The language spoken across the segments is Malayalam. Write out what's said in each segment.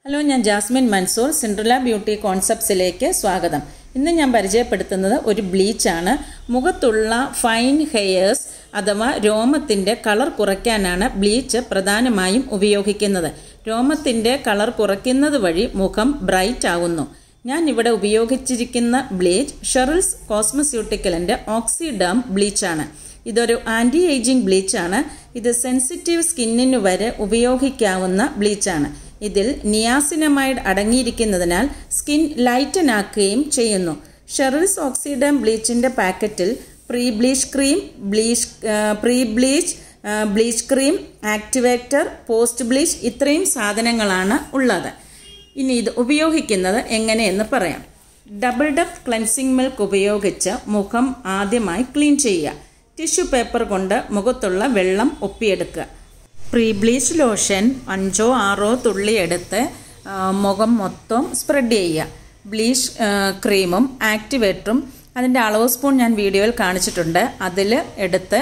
ഹലോ ഞാൻ ജാസ്മിൻ മൻസൂർ സിൻഡ്രല ബ്യൂട്ടി കോൺസെപ്റ്റ്സിലേക്ക് സ്വാഗതം ഇന്ന് ഞാൻ പരിചയപ്പെടുത്തുന്നത് ഒരു ബ്ലീച്ചാണ് മുഖത്തുള്ള ഫൈൻ ഹെയേഴ്സ് അഥവാ രോമത്തിൻ്റെ കളർ കുറയ്ക്കാനാണ് ബ്ലീച്ച് പ്രധാനമായും ഉപയോഗിക്കുന്നത് രോമത്തിൻ്റെ കളർ കുറയ്ക്കുന്നത് വഴി മുഖം ബ്രൈറ്റ് ആകുന്നു ഞാൻ ഇവിടെ ഉപയോഗിച്ചിരിക്കുന്ന ബ്ലീച്ച് ഷെറിൽസ് കോസ്മസ്യൂട്ടിക്കലിൻ്റെ ഓക്സിഡാം ബ്ലീച്ചാണ് ഇതൊരു ആൻറ്റി ഏജിങ് ബ്ലീച്ചാണ് ഇത് സെൻസിറ്റീവ് സ്കിന്നിന് വരെ ഉപയോഗിക്കാവുന്ന ബ്ലീച്ചാണ് ഇതിൽ നിയാസിനമൈഡ് അടങ്ങിയിരിക്കുന്നതിനാൽ സ്കിൻ ലൈറ്റനാക്കുകയും ചെയ്യുന്നു ഷെറിൽസ് ഓക്സിഡം ബ്ലീച്ചിൻ്റെ പാക്കറ്റിൽ pre bleach cream bleach pre bleach bleach cream activator post bleach ഇത്രയും സാധനങ്ങളാണ് ഉള്ളത് ഇനി ഇത് ഉപയോഗിക്കുന്നത് എങ്ങനെയെന്ന് പറയാം ഡബിൾ ഡെപ്ത് ക്ലെൻസിങ് മിൽക്ക് ഉപയോഗിച്ച് മുഖം ആദ്യമായി ക്ലീൻ ചെയ്യുക ടിഷ്യൂ പേപ്പർ കൊണ്ട് മുഖത്തുള്ള വെള്ളം ഒപ്പിയെടുക്കുക പ്രീ ബ്ലീച്ച് ലോഷൻ അഞ്ചോ ആറോ തുള്ളി എടുത്ത് മുഖം മൊത്തം സ്പ്രെഡ് ചെയ്യുക ബ്ലീച്ച് ക്രീമും ആക്ടിവേറ്ററും അതിൻ്റെ അളവ് സ്പൂൺ ഞാൻ വീഡിയോയിൽ കാണിച്ചിട്ടുണ്ട് അതിൽ എടുത്ത്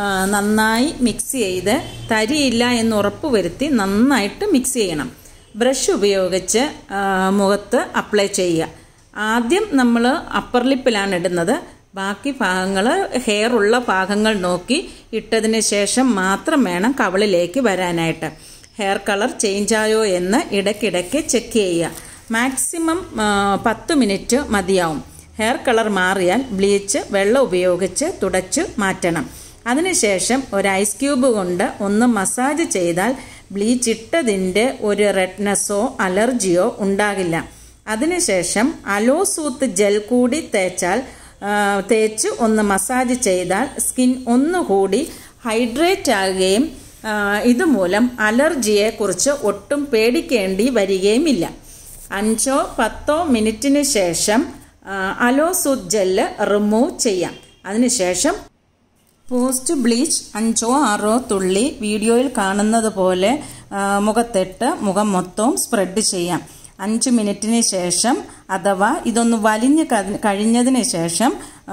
നന്നായി മിക്സ് ചെയ്ത് തരിയില്ല എന്ന് ഉറപ്പ് വരുത്തി നന്നായിട്ട് മിക്സ് ചെയ്യണം ബ്രഷ് ഉപയോഗിച്ച് മുഖത്ത് അപ്ലൈ ചെയ്യുക ആദ്യം നമ്മൾ അപ്പർ ലിപ്പിലാണ് ഇടുന്നത് ബാക്കി ഭാഗങ്ങൾ ഹെയർ ഉള്ള ഭാഗങ്ങൾ നോക്കി ഇട്ടതിന് ശേഷം മാത്രം വേണം കവളിലേക്ക് വരാനായിട്ട് ഹെയർ കളർ ചേഞ്ച് ആയോ എന്ന് ഇടയ്ക്കിടയ്ക്ക് ചെക്ക് ചെയ്യുക മാക്സിമം പത്ത് മിനിറ്റ് മതിയാവും ഹെയർ കളർ മാറിയാൽ ബ്ലീച്ച് വെള്ളം ഉപയോഗിച്ച് തുടച്ച് മാറ്റണം അതിനുശേഷം ഒരു ഐസ് ക്യൂബ് കൊണ്ട് ഒന്ന് മസാജ് ചെയ്താൽ ബ്ലീച്ച് ഇട്ടതിൻ്റെ ഒരു റെഡ്നെസ്സോ അലർജിയോ ഉണ്ടാകില്ല അതിനുശേഷം അലോസൂത്ത് ജെൽ കൂടി തേച്ചാൽ തേച്ച് ഒന്ന് മസാജ് ചെയ്താൽ സ്കിൻ ഒന്നുകൂടി ഹൈഡ്രേറ്റ് ആകുകയും ഇതുമൂലം അലർജിയെക്കുറിച്ച് ഒട്ടും പേടിക്കേണ്ടി വരികയുമില്ല അഞ്ചോ പത്തോ മിനിറ്റിന് ശേഷം അലോസൂത്ത് ജെല്ല് റിമൂവ് ചെയ്യാം അതിനുശേഷം പോസ്റ്റ് ബ്ലീച്ച് അഞ്ചോ ആറോ തുള്ളി വീഡിയോയിൽ കാണുന്നത് പോലെ മുഖത്തിട്ട് മുഖം മൊത്തവും സ്പ്രെഡ് ചെയ്യാം അഞ്ച് മിനിറ്റിന് ശേഷം അഥവാ ഇതൊന്ന് വലിഞ്ഞ് കഴിഞ്ഞതിന് ശേഷം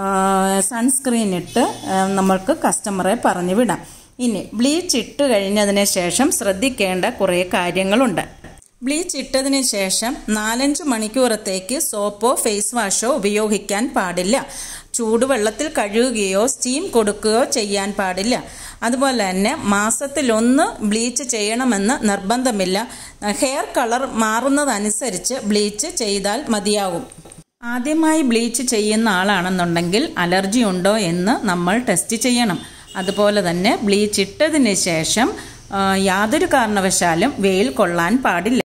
സൺസ്ക്രീൻ ഇട്ട് നമ്മൾക്ക് കസ്റ്റമറെ പറഞ്ഞു വിടാം ഇനി ബ്ലീച്ച് ഇട്ട് കഴിഞ്ഞതിന് ശേഷം ശ്രദ്ധിക്കേണ്ട കുറേ കാര്യങ്ങളുണ്ട് ബ്ലീച്ച് ഇട്ടതിന് ശേഷം നാലഞ്ച് മണിക്കൂറത്തേക്ക് സോപ്പോ ഫേസ് വാഷോ ഉപയോഗിക്കാൻ പാടില്ല ചൂടുവെള്ളത്തിൽ കഴുകുകയോ സ്റ്റീം കൊടുക്കുകയോ ചെയ്യാൻ പാടില്ല അതുപോലെ തന്നെ മാസത്തിലൊന്ന് ബ്ലീച്ച് ചെയ്യണമെന്ന് നിർബന്ധമില്ല ഹെയർ കളർ മാറുന്നതനുസരിച്ച് ബ്ലീച്ച് ചെയ്താൽ മതിയാകും ആദ്യമായി ബ്ലീച്ച് ചെയ്യുന്ന ആളാണെന്നുണ്ടെങ്കിൽ അലർജി ഉണ്ടോ എന്ന് നമ്മൾ ടെസ്റ്റ് ചെയ്യണം അതുപോലെ തന്നെ ബ്ലീച്ച് ഇട്ടതിന് ശേഷം യാതൊരു കാരണവശാലും വെയിൽ കൊള്ളാൻ പാടില്ല